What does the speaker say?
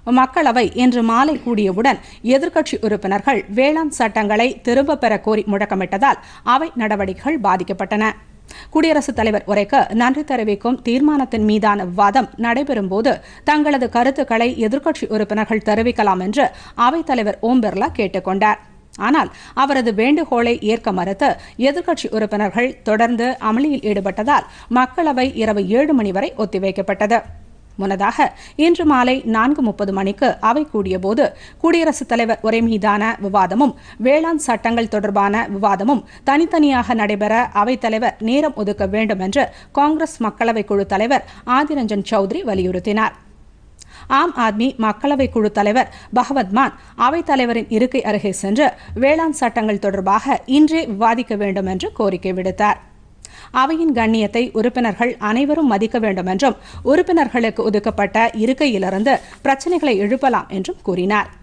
மக்களவை இன்று மாலை கூடியவுடன் எதிர்க்கட்சி உறுப்பினர்கள் வேளாண் சட்டங்களை திரும்பப் பெற கோரி முழக்கமிட்டதால் அவை நடவடிக்கைகள் பாதிக்கப்பட்டன குடியரசுத் தலைவர் உரைக்கு நன்றி தெரிவிக்கும் தீர்மானத்தின் மீதான விவாதம் நடைபெறும்போது தங்களது கருத்துக்களை எதிர்க்கட்சி உறுப்பினர்கள் தெரிவிக்கலாம் என்று அவைத்தலைவர் ஓம் பிர்லா கேட்டுக் கொண்டார் ஆனால் அவரது வேண்டுகோளை ஏற்க மறுத்து எதிர்க்கட்சி உறுப்பினர்கள் தொடர்ந்து அமளியில் ஈடுபட்டதால் மக்களவை இரவு ஏழு மணி வரை ஒத்திவைக்கப்பட்டது முன்னதாக இன்று மாலை நான்கு முப்பது மணிக்கு அவை கூடியபோது குடியரசுத் தலைவர் உரை மீதான விவாதமும் வேளாண் சட்டங்கள் தொடர்பான விவாதமும் தனித்தனியாக நடைபெற அவைத்தலைவர் நேரம் ஒதுக்க வேண்டும் என்று காங்கிரஸ் மக்களவை குழு தலைவர் ஆதிரஞ்சன் சௌத்ரி வலியுறுத்தினார் ஆம் ஆத்மி மக்களவை குழு தலைவர் பகவத் மான் அவைத்தலைவரின் இருக்கை அருகே சென்று வேளாண் சட்டங்கள் தொடர்பாக இன்றே விவாதிக்க வேண்டும் என்று கோரிக்கை விடுத்தார் அவையின் கண்ணியத்தை உறுப்பினர்கள் அனைவரும் மதிக்க வேண்டும் என்றும் உறுப்பினர்களுக்கு ஒதுக்கப்பட்ட இருக்கையிலிருந்து பிரச்சினைகளை எழுப்பலாம் என்றும் கூறினார்